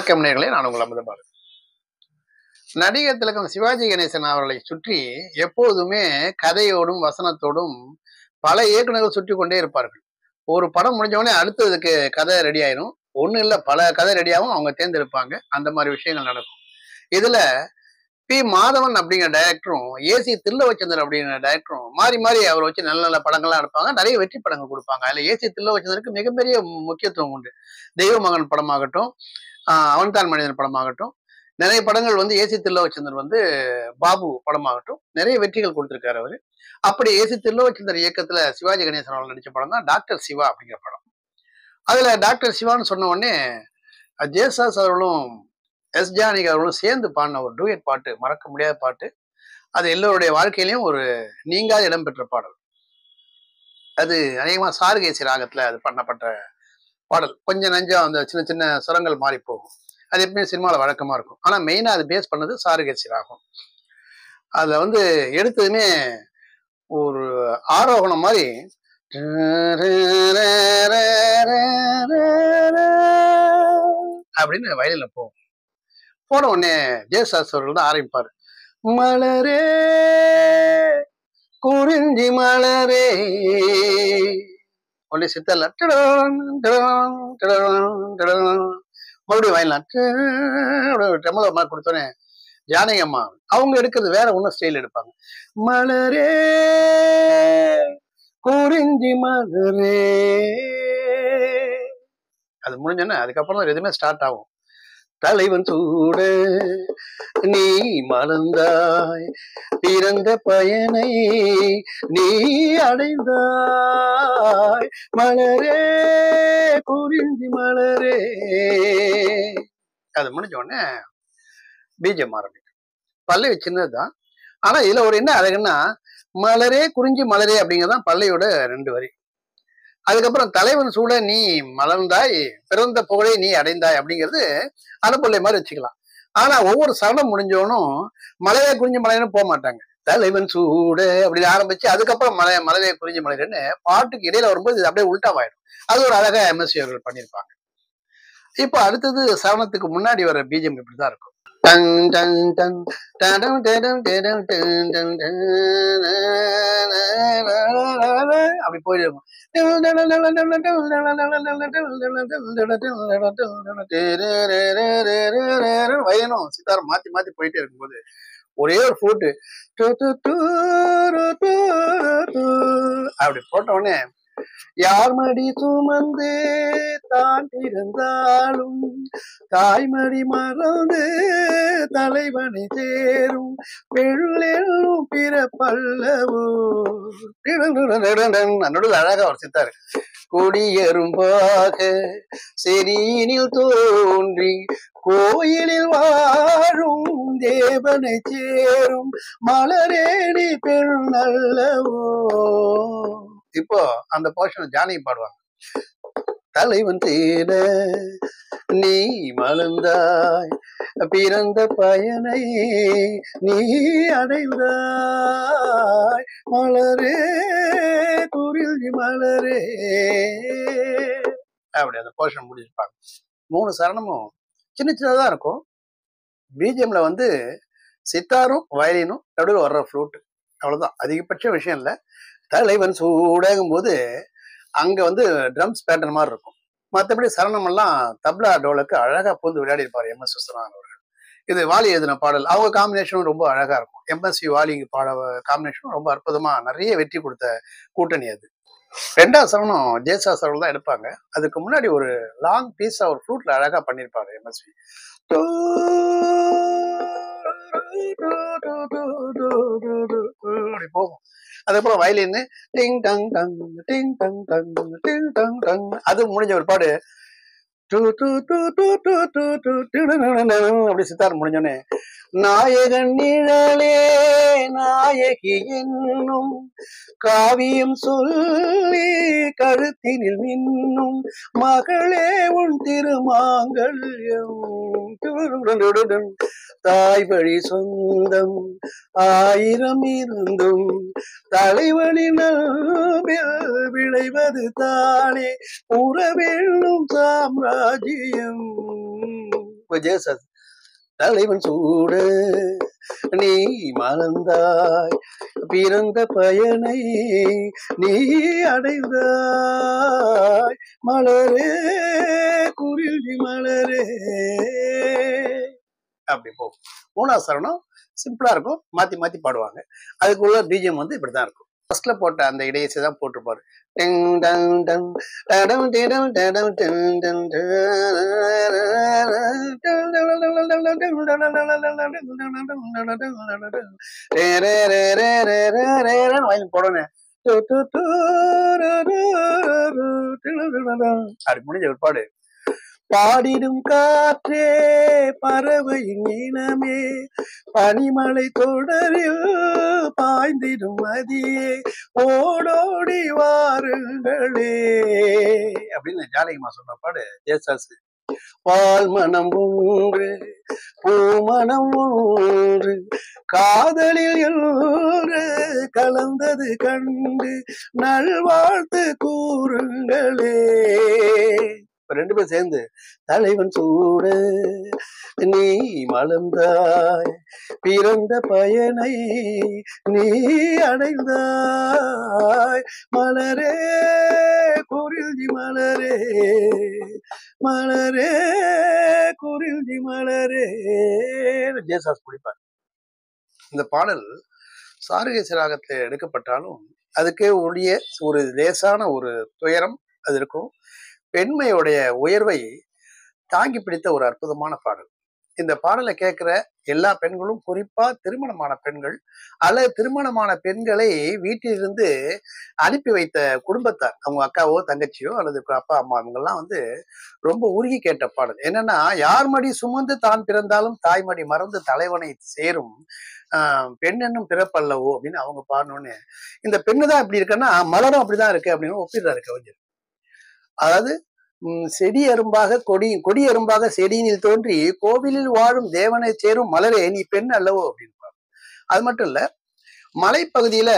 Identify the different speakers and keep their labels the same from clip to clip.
Speaker 1: வணக்கம் நேர்களே நான் உங்கள் அமுதபாரதி நடிகர் திலகம் சிவாஜி கணேசன் அவர்களை சுற்றி எப்போதுமே கதையோடும் வசனத்தோடும் பல இயக்குநர்கள் சுற்றி கொண்டே இருப்பார்கள் ஒரு படம் முடிஞ்ச உடனே அடுத்ததுக்கு கதை ரெடி ஆயிரும் ஒன்றும் இல்லை பல கதை ரெடியாகவும் அவங்க தேர்ந்தெடுப்பாங்க அந்த மாதிரி விஷயங்கள் நடக்கும் இதுல பி மாதவன் அப்படிங்கிற டைரக்டரும் ஏசி தில்லவச்சந்தர் அப்படிங்கிற டைரக்டரும் மாறி மாறி அவர் வச்சு நல்ல நல்ல படங்கள்லாம் எடுப்பாங்க நிறைய வெற்றி படங்கள் கொடுப்பாங்க அதுல ஏசி தில்லவச்சந்தருக்கு மிகப்பெரிய முக்கியத்துவம் உண்டு தெய்வ மகன் படமாகட்டும் ஆஹ் அவன்தான் மனிதன் படமாகட்டும் நிறைய படங்கள் வந்து ஏசி தில்லவச்சந்தர் வந்து பாபு படமாகட்டும் நிறைய வெற்றிகள் கொடுத்திருக்காரு அவரு அப்படி ஏசி தில்லவச்சந்தர் இயக்கத்துல சிவாஜி கணேசன் அவர்கள் நடிச்ச படம் தான் டாக்டர் சிவா அப்படிங்கிற படம் அதுல டாக்டர் சிவான்னு சொன்ன உடனே ஜேசாஸ் அவர்களும் எஸ் ஜானகி அவர்களும் சேர்ந்து பாடின ஒரு டூயட் பாட்டு மறக்க முடியாத பாட்டு அது எல்லோருடைய வாழ்க்கையிலையும் ஒரு நீங்காத இடம்பெற்ற பாடல் அது அநேகமா சாருகேசி ராகத்துல அது பண்ணப்பட்ட பாடல் கொஞ்சம் நஞ்சம் அந்த சின்ன சின்ன சுரங்கள் மாறி போகும் அது எப்பவுமே சினிமாவில் வழக்கமா இருக்கும் ஆனா மெயினா அது பேஸ் பண்ணது சாருகேசி ராகம் அதுல வந்து எடுத்ததுமே ஒரு ஆரோகணம் மாதிரி அப்படின்னு வயலில போகும் போன உடனே ஜெயசாஸ் அவர்கள் தான் ஆரம்பிப்பாரு மலரே குறிஞ்சி மலரே உடனே சித்தர்ல டிடோன், டிடோன், டிடோன், டிடோன். மறுபடியும் வயலாம் டெமலோ மாதிரி கொடுத்தோன்னே ஜானகி அம்மா அவங்க எடுக்கிறது வேற ஒன்றும் ஸ்டைல் எடுப்பாங்க மலரே குறிஞ்சி மலரே அது முடிஞ்சோன்னே அதுக்கப்புறம் தான் எதுவுமே ஸ்டார்ட் ஆகும் தலைவன் சூட நீ மலர்ந்தாய் பிறந்த பயனை நீ அடைந்தாய் மலரே குறிஞ்சி மலரே அது முடிஞ்ச உடனே பீஜம் ஆரம்பிக்கும் பல்லவி சின்னதுதான் ஆனா இதுல ஒரு என்ன அழகுன்னா மலரே குறிஞ்சி மலரே அப்படிங்கறதான் பல்லையோட ரெண்டு வரி அதுக்கப்புறம் தலைவன் சூட நீ மலர்ந்தாய் பிறந்த புகழை நீ அடைந்தாய் அப்படிங்கிறது அனுப்பள்ளை மாதிரி வச்சுக்கலாம் ஆனா ஒவ்வொரு சரணம் முடிஞ்சவனும் மலையே குறிஞ்சி மலைன்னு போக மாட்டாங்க தலைவன் சூடு அப்படின்னு ஆரம்பிச்சு அதுக்கப்புறம் மலை மலரே குறிஞ்சி மலைன்னு பாட்டுக்கு இடையில வரும்போது இது அப்படியே உல்டாவாயிடும் அது ஒரு அழகா எம்எஸ்சி அவர்கள் பண்ணியிருப்பாங்க இப்போ அடுத்தது சரணத்துக்கு முன்னாடி வர பீஜம் இப்படிதான் இருக்கும் டங் டங் டங் டடம் டடம் டடம் டன் டன் டன் அப்படி போயிடும் வயனும் சித்தாரம் மாத்தி மாத்தி போயிட்டே இருக்கும்போது ஒரே ஒரு ஃப்ளூட்டு அப்படி போட்ட உடனே யார் மடி சுமந்து தான் இருந்தாலும் தாய்மடி மறந்து தலைவனை சேரும் பெண்ணெல்லும் பிறப்பல்லவோ நடுவில் அழகா ஒரு சித்தாரு கொடியரும்பாக செரியினில் தோன்றி கோயிலில் வாழும் தேவனை சேரும் மலரேணி பெண் அல்லவோ இப்போ அந்த போர்ஷன் ஜானகி பாடுவாங்க தலைவன் தேட நீ மலர்ந்தாய் பிறந்த பயனை நீ அடைந்தாய் மலரே குறிஞ்சி மலரே அப்படி அந்த போர்ஷன் முடிச்சிருப்பாங்க மூணு சரணமும் சின்ன சின்னதாக இருக்கும் பிஜிஎம்ல வந்து சித்தாரும் வயலினும் நடுவில் வர்ற ஃப்ளூட் அவ்வளோதான் அதிகபட்ச விஷயம் இல்லை தலைவன் சூடாகும் போது அங்க வந்து ட்ரம்ஸ் பேட்டர்ன் மாதிரி இருக்கும் மற்றபடி சரணம் எல்லாம் தப்லா டோலுக்கு அழகா பூந்து விளையாடி இருப்பார் எம் எஸ் விஸ்வநாதன் அவர்கள் இது வாலி எழுதின பாடல் அவங்க காம்பினேஷனும் ரொம்ப அழகா இருக்கும் எம்எஸ்சி வாலி பாட காம்பினேஷனும் ரொம்ப அற்புதமா நிறைய வெற்றி கொடுத்த கூட்டணி அது ரெண்டாவது சரணம் ஜேசா சரணம் தான் எடுப்பாங்க அதுக்கு முன்னாடி ஒரு லாங் பீஸா ஒரு ஃப்ளூட்ல அழகா பண்ணியிருப்பாரு எம்எஸ்வி அப்படி போகும் அதுக்கப்புறம் வயலின் டிங் டங் டங் டிங் டங் டங் டிங் டங் டங் அது முடிஞ்ச ஒரு பாடு அப்படி சித்தார் முடிஞ்சோடனே நாயகன் நிழலே நாயகி என்னும் காவியம் சொல்லி கழுத்தினில் மின்னும் மகளே உன் திருமாங்கல்யம் தாய் வழி சொந்தம் ஆயிரம் இருந்தும் தலைவனின் விளைவது தானே உறவெள்ளும் சாம்ராஜ்யம் இப்ப ஜேசஸ் தலைவன் சூடு நீ மறந்தாய் பிறந்த பயனை நீ அடைந்தாய் மலரே குருவி மலரே அப்படி போ மூணாவது சரணம் சிம்பிளா இருக்கும் மாத்தி மாத்தி பாடுவாங்க அதுக்குள்ள பிஜிஎம் வந்து இப்படிதான் இருக்கும் ஃபர்ஸ்ட்ல போட்ட அந்த இடையசை தான் போட்டிருப்பாரு டிங் டங் டங் டடம் டிடம் டடம் டிங் டங் வயலின் போடணும் அப்படி முடிஞ்ச ஒரு பாடு பாடிடும் காற்றே பறவையின் இனமே பனிமலை தொடரில் பாய்ந்திடும் மதியே ஓடோடி வாருங்களே அப்படின்னு ஜானகிமா சொன்ன பாடு ஜேசாஸ் பால் மனம் ஒன்று பூமணம் ஒன்று காதலில் என்று கலந்தது கண்டு நல்வாழ்த்து கூறுங்களே இப்ப ரெண்டு பேரும் சேர்ந்து தலைவன் சூடு நீ மலர்ந்தாய் பிறந்த பயனை நீ அடைந்தாய் மலரே குறிஞ்சி மலரே மலரே குறிஞ்சி மலரே ஜேசாஸ் பிடிப்பார் இந்த பாடல் சாருகேசி ராகத்தில் எடுக்கப்பட்டாலும் அதுக்கே உடைய ஒரு லேசான ஒரு துயரம் அது இருக்கும் பெண்மையுடைய உயர்வை தாங்கி பிடித்த ஒரு அற்புதமான பாடல் இந்த பாடலை கேட்கிற எல்லா பெண்களும் குறிப்பா திருமணமான பெண்கள் அல்லது திருமணமான பெண்களை வீட்டிலிருந்து அனுப்பி வைத்த குடும்பத்தார் அவங்க அக்காவோ தங்கச்சியோ அல்லது அப்பா அம்மா இவங்கெல்லாம் வந்து ரொம்ப உருகி கேட்ட பாடல் என்னன்னா யார் மடி சுமந்து தான் பிறந்தாலும் தாய்மடி மறந்து தலைவனை சேரும் ஆஹ் பெண் என்னும் பிறப்பல்லவோ அப்படின்னு அவங்க பாடணும்னு இந்த பெண்ணு தான் இப்படி இருக்குன்னா மலரும் அப்படிதான் இருக்கு அப்படின்னு ஒப்பிடுறாரு கவிஞர் அதாவது உம், செடி எறும்பாக கொடி கொடி எறும்பாக செடியினில் தோன்றி கோவிலில் வாழும் தேவனை சேரும் மலரே நீ பெண் அல்லவோ அப்படின்னு அது மட்டும் இல்ல மலைப்பகுதியில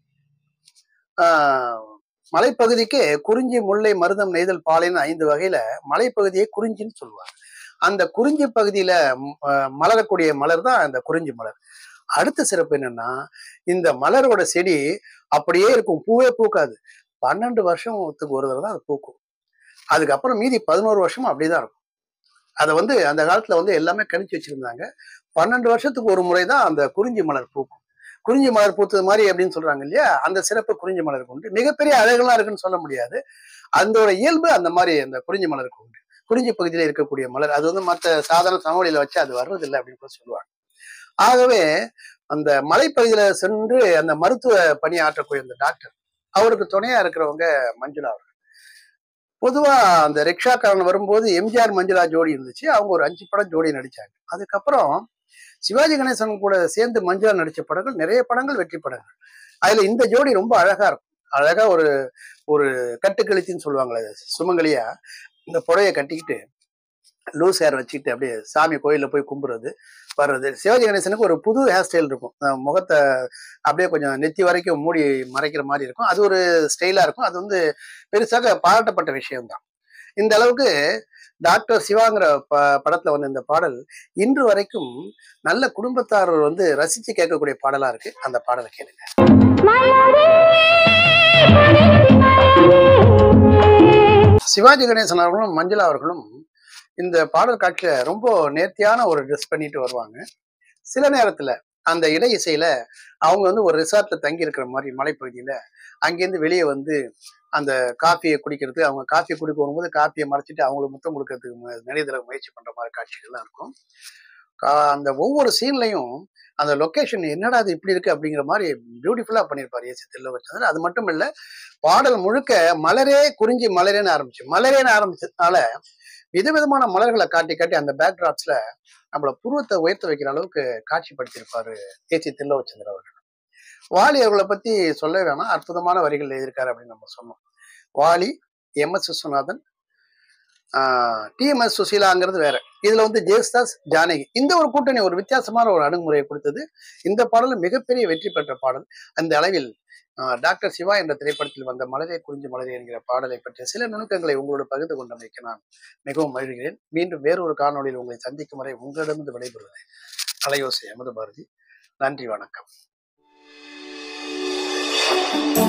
Speaker 1: ஆஹ் மலைப்பகுதிக்கு குறிஞ்சி முல்லை மருதம் நெய்தல் பாலைன்னு ஐந்து வகையில மலைப்பகுதியை குறிஞ்சின்னு சொல்லுவாங்க அந்த குறிஞ்சி பகுதியில ம், ஆஹ் மலரக்கூடிய மலர் தான் அந்த குறிஞ்சி மலர் அடுத்த சிறப்பு என்னன்னா இந்த மலரோட செடி அப்படியே இருக்கும் பூவே பூக்காது பன்னெண்டு வருஷத்துக்கு ஒரு தடவை தான் அது பூக்கும் அதுக்கப்புறம் மீதி பதினோரு வருஷமும் அப்படிதான் இருக்கும் அதை வந்து அந்த காலத்துல வந்து எல்லாமே கணிச்சு வச்சிருந்தாங்க பன்னெண்டு வருஷத்துக்கு ஒரு முறை தான் அந்த குறிஞ்சி மலர் பூக்கும் குறிஞ்சி மலர் பூத்தது மாதிரி அப்படின்னு சொல்றாங்க இல்லையா அந்த சிறப்பு குறிஞ்சி மலருக்கு உண்டு மிகப்பெரிய அழகெல்லாம் இருக்குன்னு சொல்ல முடியாது அதோட இயல்பு அந்த மாதிரி அந்த குறிஞ்சி மலருக்கு உண்டு குறிஞ்சி பகுதியில இருக்கக்கூடிய மலர் அது வந்து மற்ற சாதாரண சமவெளியில வச்சு அது வர்றதில்லை அப்படின்னு கூட சொல்லுவாங்க ஆகவே அந்த மலைப்பகுதியில சென்று அந்த மருத்துவ பணி ஆற்றக்கூடிய அந்த டாக்டர் அவருக்கு துணையா இருக்கிறவங்க மஞ்சுளா அவர்கள் பொதுவா அந்த ரிக்ஷாக்காரன் வரும்போது எம்ஜிஆர் மஞ்சுளா ஜோடி இருந்துச்சு அவங்க ஒரு அஞ்சு படம் ஜோடி நடிச்சாங்க அதுக்கப்புறம் சிவாஜி கணேசன் கூட சேர்ந்து மஞ்சுளா நடிச்ச படங்கள் நிறைய படங்கள் வெற்றி படங்கள் அதுல இந்த ஜோடி ரொம்ப அழகா இருக்கும் அழகா ஒரு ஒரு கட்டுக்கழிச்சின்னு சொல்லுவாங்களே சுமங்கலியா இந்த புடவைய கட்டிக்கிட்டு லூஸ் ஹேர் வச்சுக்கிட்டு அப்படியே சாமி கோயில்ல போய் கும்புறது வர்றது சிவாஜி கணேசனுக்கு ஒரு புது ஹேர் ஸ்டைல் இருக்கும் அஹ் முகத்தை அப்படியே கொஞ்சம் நெத்தி வரைக்கும் மூடி மறைக்கிற மாதிரி இருக்கும் அது ஒரு ஸ்டைலா இருக்கும் அது வந்து பெருசாக பாராட்டப்பட்ட விஷயம்தான் இந்த அளவுக்கு டாக்டர் சிவாங்கிற ப படத்துல வந்த இந்த பாடல் இன்று வரைக்கும் நல்ல குடும்பத்தார் வந்து ரசிச்சு கேட்கக்கூடிய பாடலா இருக்கு அந்த பாடலை கேளுங்க
Speaker 2: மலரே குறிஞ்சி மலரே
Speaker 1: சிவாஜி கணேசன் அவர்களும் மஞ்சளா அவர்களும் இந்த பாடல் காட்சியில ரொம்ப நேர்த்தியான ஒரு ட்ரெஸ் பண்ணிட்டு வருவாங்க சில நேரத்துல அந்த இடை இசையில அவங்க வந்து ஒரு ரிசார்ட்ல தங்கி இருக்கிற மாதிரி மலைப்பகுதியில அங்கேருந்து வெளியே வந்து அந்த காஃபியை குடிக்கிறது அவங்க காஃபி குடிக்க வரும்போது காஃபியை மறைச்சிட்டு அவங்களுக்கு முத்தம் கொடுக்கறதுக்கு மு- நிறைய தடவை முயற்சி பண்ற மாதிரி காட்சிகள்லாம் இருக்கும் கா- அந்த ஒவ்வொரு சீன்லையும் அந்த லொகேஷன் என்னடா அது இப்படி இருக்கு அப்படிங்கிற மாதிரி பியூட்டிஃபுல்லா பண்ணியிருப்பாரு ஏசி தில்லவச்சந்திரன் அது மட்டும் இல்ல பாடல் முழுக்க மலரே குறிஞ்சி மலரேன்னு ஆரம்பிச்சு மலரேன்னு ஆரம்பிச்சதுனால விதவிதமான மலர்களை காட்டி காட்டி அந்த பேக்ராப்ஸ்ல நம்மள புருவத்தை உயர்த்த வைக்கிற அளவுக்கு காட்சிப்படுத்தியிருப்பாரு ஏசி தில்லவச்சந்திரன் அவர்கள் வாலி அவர்களை பத்தி சொல்ல வேணாம் அற்புதமான வரிகள் எழுதியிருக்காரு அப்படின்னு நம்ம சொன்னோம் வாலி எம் எஸ் விஸ்வநாதன் டிஎம்எஸ் சுசீலாங்கிறது வேற இதுல வந்து ஜேஸ்தாஸ் ஜானகி இந்த ஒரு கூட்டணி ஒரு வித்தியாசமான ஒரு அணுகுமுறையை கொடுத்தது இந்த பாடல் மிகப்பெரிய வெற்றி பெற்ற பாடல் அந்த அளவில் ஆஹ் டாக்டர் சிவா என்ற திரைப்படத்தில் வந்த மலரே குறிஞ்சி மலரே என்கிற பாடலை பற்றிய சில நுணுக்கங்களை உங்களோடு பகிர்ந்து கொண்டமைக்கு நான் மிகவும் மகிழ்கிறேன் மீண்டும் வேறொரு காணொளியில் உங்களை சந்திக்கும் வரை உங்களிடமிருந்து விடைபெறுவது அலையோசை அமுத பாரதி நன்றி வணக்கம்